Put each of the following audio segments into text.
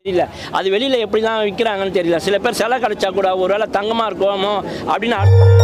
இல்லை அது வெளியில் எப்படி தான் விற்கிறாங்கன்னு தெரியல சில பேர் சிலை கிடச்சா கூட ஒருவேளை தங்கமாக இருக்குமோ அப்படின்னு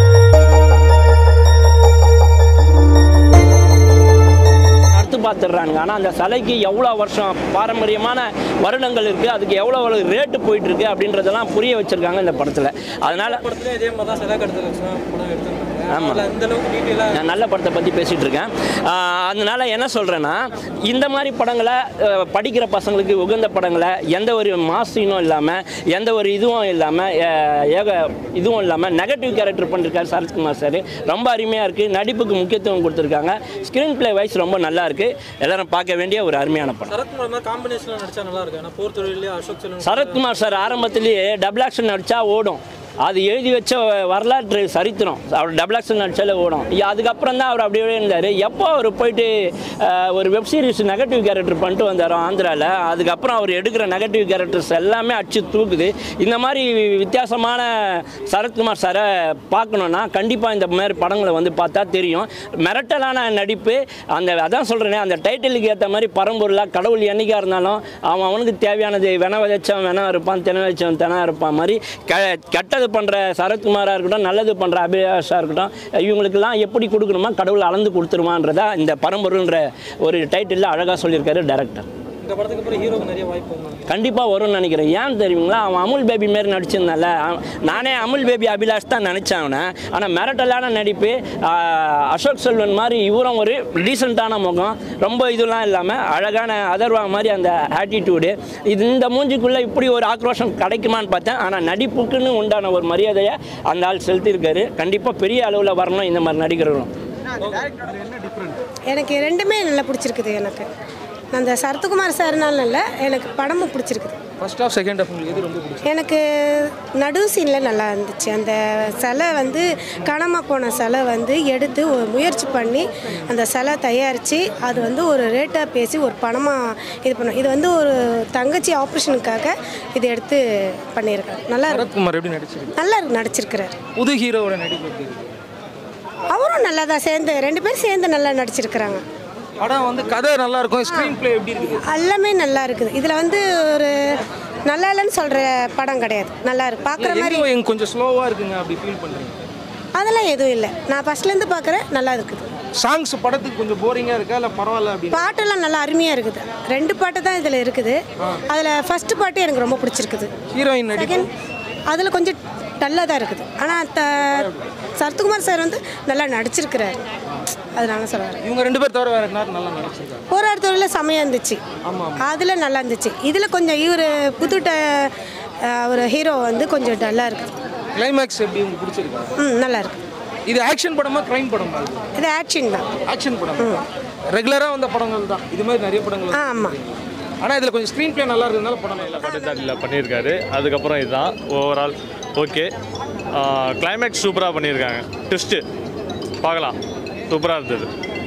அறுத்து பார்த்துடுறானுங்க ஆனால் அந்த சிலைக்கு எவ்வளோ வருஷம் பாரம்பரியமான வருடங்கள் இருக்குது அதுக்கு எவ்வளோ ரேட்டு போயிட்டுருக்கு அப்படின்றதெல்லாம் புரிய வச்சுருக்காங்க இந்த படத்தில் அதனால் படத்துல இதே மாதிரி தான் சிலை கடத்தல் வச்சு தான் படம் எடுத்திருந்தாங்க ஆமா. அதுல இந்த அளவுக்கு டீட்டெயிலாக நான் நல்ல படத்தை பற்றி பேசிகிட்டு இருக்கேன் ஆஹ் அதனால என்ன சொல்கிறேன்னா இந்த மாதிரி படங்களை ஆஹ் படிக்கிற பசங்களுக்கு உகந்த படங்களை எந்த ஒரு மாசினும் இல்லாமல் எந்த ஒரு இதுவும் இல்லாமல் ஏக இதுவும் இல்லாமல் நெகட்டிவ் கேரக்டர் பண்ணிருக்காரு சரத்குமார் சார் ரொம்ப அருமையாக இருக்குது நடிப்புக்கு முக்கியத்துவம் கொடுத்துருக்காங்க ஸ்க்ரீன் ப்ளே வைஸ் ரொம்ப நல்லா இருக்குது எல்லாரும் பார்க்க வேண்டிய ஒரு அருமையான படம் சரத்குமார் மாதிரி காம்பினேஷன்ல நடிச்சா நல்லா இருக்கு ஏன்னா போர் தொழிலே அசோக் செல்வன் சரத்குமார் சார் ஆரம்பத்திலேயே டபுள் ஆக்ஷன் நடித்தா ஓடும் அது எழுதி வச்ச வரலாற்று சரித்திரம் அவர் டபுள் ஆக்ஷன் நடிச்சாலே ஓடும் ஐயா, அதுக்கப்புறம் தான் அவர் அப்படியே இருந்தார் எப்போ அவர் போயிட்டு அஹ், ஒரு வெப் சீரிஸ் நெகட்டிவ் கேரக்டர் பண்ணிட்டு வந்தாரோ ஆந்திராவில் அதுக்கப்புறம் அவர் எடுக்கிற நெகட்டிவ் கேரக்டர்ஸ் எல்லாமே அடிச்சு தூக்குது இந்த மாதிரி வித்தியாசமான சரத்குமார் சாரை பார்க்கணுன்னா கண்டிப்பாக இந்த மாதிரி படங்களை வந்து பார்த்தா தெரியும் மிரட்டலான நடிப்பு அந்த அதான் சொல்கிறேனே அந்த டைட்டிலுக்கு ஏற்ற மாதிரி பரம்பொருளாக கடவுள் என்னைக்கா இருந்தாலும் அவன் அவனுக்கு தேவையானது வென விதைச்சவன் வென இருப்பான் தின வச்சவன் தின இருப்பான் மாதிரி க கெட்டது பண்ணுற சரத்குமாராக இருக்கட்டும் நல்லது பண்ணுற அபிலாஷாக இருக்கட்டும் இவங்களுக்கெல்லாம் எப்படி கொடுக்கணுமா கடவுள் அளந்து கொடுத்துருமான்றதா இந்த பரம்பொருள்ன்ற ஒரு டைட்டிலில் அழகாக சொல்லியிருக்காரு டேரக்டர் இந்த படத்துக்கு அப்புறம் ஹீரோக்கு நிறைய வாய்ப்பு வரும் கண்டிப்பாக வரும்னு நினைக்கிறேன் ஏன் தெரியுங்களா அவன் அமுல் பேபி மாரி நடிச்சிருந்தால அவன் நானே அமுல் பேபி அபிலாஷ் தான் நினச்சேன் அவனை ஆனால் மிரட்டலான நடிப்பு ஆஹ், அசோக் செல்வன் மாதிரி இவரும் ஒரு டீசெண்டான முகம் ரொம்ப இதெல்லாம் இல்லாமல் அழகான அதர்வா மாதிரி அந்த ஆட்டிடியூடு இது இந்த மூஞ்சிக்குள்ளே இப்படி ஒரு ஆக்ரோஷம் கிடைக்குமான்னு பார்த்தேன் ஆனால் நடிப்புக்குன்னு உண்டான ஒரு மரியாதையை அந்த ஆள் செலுத்தியிருக்காரு கண்டிப்பாக பெரிய அளவில் வரணும் இந்த மாதிரி நடிகர்களும் எனக்கு ரெண்டுமே நல்லா பிடிச்சிருக்குது எனக்கு அந்த சரத்குமார் சார்னால இல்லை எனக்கு படமும் பிடிச்சிருக்குது ஃபர்ஸ்ட் ஆஃப் செகண்ட் ஆஃப் உங்களுக்கு எது ரொம்ப பிடிக்கும் எனக்கு நடு சீனில் நல்லா இருந்துச்சு அந்த சிலை வந்து காணாமல் போன சிலை வந்து எடுத்து ஒரு முயற்சி பண்ணி அந்த சிலை தயாரித்து அது வந்து ஒரு ரேட்டாக பேசி ஒரு பணமாக இது பண்ணோம் இது வந்து ஒரு தங்கச்சி ஆப்ரேஷனுக்காக இது எடுத்து பண்ணியிருக்காரு நல்லா இருக்கு சரத்குமார் எப்படி நடிச்சிருக்கு நல்லா இருக்கு நடிச்சிருக்கிறாரு புது ஹீரோவோட நடிப்பு எப்படி இருக்கு அவரும் நல்லா தான் சேர்ந்து ரெண்டு பேரும் சேர்ந்து நல்லா நடிச்சிருக்கிறாங்க படம் வந்து கதை நல்லா இருக்கும் ஸ்க்ரீன் ப்ளே எப்படி இருக்குது எல்லாமே நல்லா இருக்குது இதில் வந்து ஒரு நல்லா இல்லைன்னு சொல்கிற படம் கிடையாது நல்லா இருக்கு பார்க்குற மாதிரி எங்க எங்க கொஞ்சம் ஸ்லோவா இருக்குங்க அப்படி ஃபீல் பண்றீங்க அதெல்லாம் எதுவும் இல்லை நான் ஃபஸ்ட்லேருந்து பார்க்குறேன் நல்லா இருக்குது சாங்ஸ் படத்துக்கு கொஞ்சம் போரிங்கா இருக்கா இல்ல பரவாயில்ல அப்படின்னு பாட்டெல்லாம் நல்லா அருமையாக இருக்குது ரெண்டு பாட்டு தான் இதில் இருக்குது அதில் ஃபஸ்ட்டு பாட்டு எனக்கு ரொம்ப பிடிச்சிருக்குது ஹீரோயின் நடிப்பு செகண்ட் அதில் கொஞ்சம் டல்லாக தான் இருக்குது ஆனால் த சரத்குமார் சார் வந்து நல்லா நடிச்சிருக்கிறாரு அதனால சொல்லுவார் இவங்க ரெண்டு பேர் தவிர வேற யாரும் நல்லா நடிச்சிருக்காங்க போராட தொழிலில் செமையாக இருந்துச்சு அதில் நல்லா இருந்துச்சு இதில் கொஞ்சம் இவர் புது ட ஒரு ஹீரோ வந்து கொஞ்சம் டல்லாக இருக்குது கிளைமேக்ஸ் எப்படி உங்களுக்கு பிடிச்சிருக்கா ம் நல்லா இருக்கு இது ஆக்ஷன் படமா கிரைம் படமா இது இது ஆக்ஷன் தான் ஆக்ஷன் படம் ரெகுலரா வந்த படங்கள் தான் இது மாதிரி நிறைய படங்கள் ஆ ஆமாம் ஆனா இதுல கொஞ்சம் ஸ்க்ரீன் ப்ளே நல்லா இருக்கிறதுனால படம் நல்லா பட்டதாரியில் பண்ணியிருக்காரு அதுக்கப்புறம் இதுதான் ஓவரால் ஓகே கிளைமேக்ஸ் சூப்பராக பண்ணியிருக்காங்க ட்விஸ்ட்டு பார்க்கலாம் சூப்பராக இருந்தது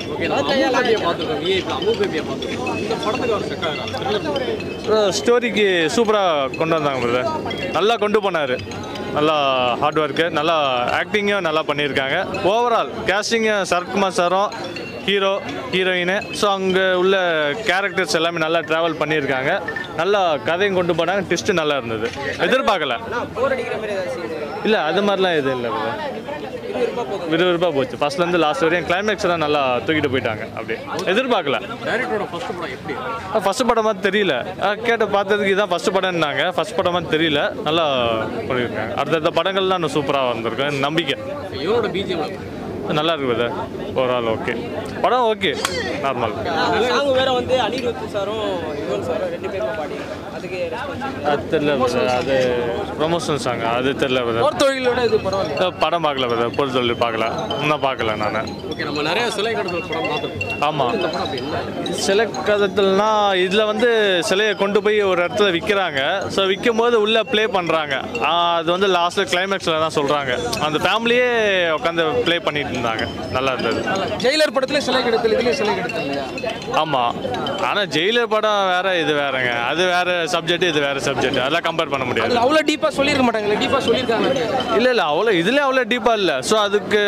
ஸ்டோரிக்கு சூப்பராக கொண்டு வந்தாங்க பிரதர் நல்லா கொண்டு போனார் நல்லா ஹார்ட் ஒர்க்கு நல்லா ஆக்டிங்கும் நல்லா பண்ணியிருக்காங்க ஓவரால் கேஸ்டிங்கும் சரத்குமார் சாரும் ஹீரோ ஹீரோயின் ஸோ அங்கே உள்ள கேரக்டர்ஸ் எல்லாமே நல்லா ட்ராவல் பண்ணியிருக்காங்க நல்லா கதையும் கொண்டு போனாங்க ட்விஸ்ட்டு நல்லா இருந்தது எதிர்பார்க்கல இல்லை அது மாதிரிலாம் எதுவும் இல்லை brother. விறுவிறுப்பாக போச்சு ஃபர்ஸ்ட்லேருந்து லாஸ்ட் வரையும் கிளைமேக்ஸ் தான் நல்லா தூக்கிட்டு போயிட்டாங்க அப்படியே எதிர்பார்க்கல ஃபர்ஸ்ட் படம் மாதிரி தெரியல அஹ் கேட்ட பார்த்ததுக்கு இதான் ஃபர்ஸ்ட் படம்னாங்க ஃபர்ஸ்ட் படம் மாதிரி தெரியல நல்லா பண்ணியிருக்காங்க அடுத்தடுத்த படங்கள்லாம் இன்னும் சூப்பராக வந்திருக்கு எனக்கு நம்பிக்கை நல்லா இருக்குது brother. ஓவரால் ஓகே படம் ஓகே நார்மல் சாங் வேற வந்து அனிருத் சாரும் யுவன் சாரும் ரெண்டு பேருமே பாடி அதுக்கு ரெஸ்பான்ஸ் அது தெரியல brother. அது ப்ரொமோஷன் சாங் அது தெரியல brother. போர் தொழிலோட இது பரவாயில்ல அஹ் படம் பார்க்கல brother. பொருள் சொல்லி பார்க்கல இன்னும் பார்க்கல நான் ஓகே நம்ம நிறைய சிலை கடத்தல் படம் பார்த்துருக்கோம் ஆமாம் இந்த படம் அப்படி இல்லை சிலை கதத்துலனா இதில் வந்து சிலையை கொண்டு போய் ஒரு இடத்துல விற்கிறாங்க ஸோ விற்கும் போது உள்ளே ப்ளே பண்ணுறாங்க அது வந்து லாஸ்ட்டில் கிளைமேக்ஸில் தான் சொல்கிறாங்க அந்த ஃபேமிலியே உட்காந்து ப்ளே பண்ணிட்டு இருந்தாங்க நல்லா இருந்தது ஜெயிலர் படத்துல சிலை கிடைத்தல் இதுலயும் சிலை கிடைத்தல் இல்லையா ஆமாம் ஆனால் ஜெயிலர் படம் வேற இது வேறங்க அது வேற சப்ஜெக்ட் இது வேற சப்ஜெக்ட் அதெல்லாம் கம்பேர் பண்ண முடியாது அதுல அவ்வளவு டீப்பா சொல்லிருக்க மாட்டாங்களே டீப்பா சொல்லியிருக்காங்க இல்லை இல்லை அவ்வளோ இதில் அவ்வளோ டீப்பாக இல்லை ஸோ அதுக்கு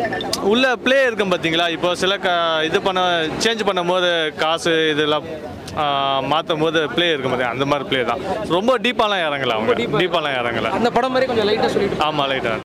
உள்ள ப்ளே இருக்கும் பார்த்தீங்களா இப்போ சில க இது பண்ண சேஞ்ச் பண்ணும்போது காசு இதெல்லாம் மாற்றும் போது ப்ளே இருக்கும் போது அந்த மாதிரி ப்ளே தான் ரொம்ப டீப்பாலாம் இறங்கல அவங்க டீப்பாலாம் இறங்கல அந்த படம் மாதிரி கொஞ்சம் லைட்டாக சொல்லிட்டு ஆமாம் லைட்டாக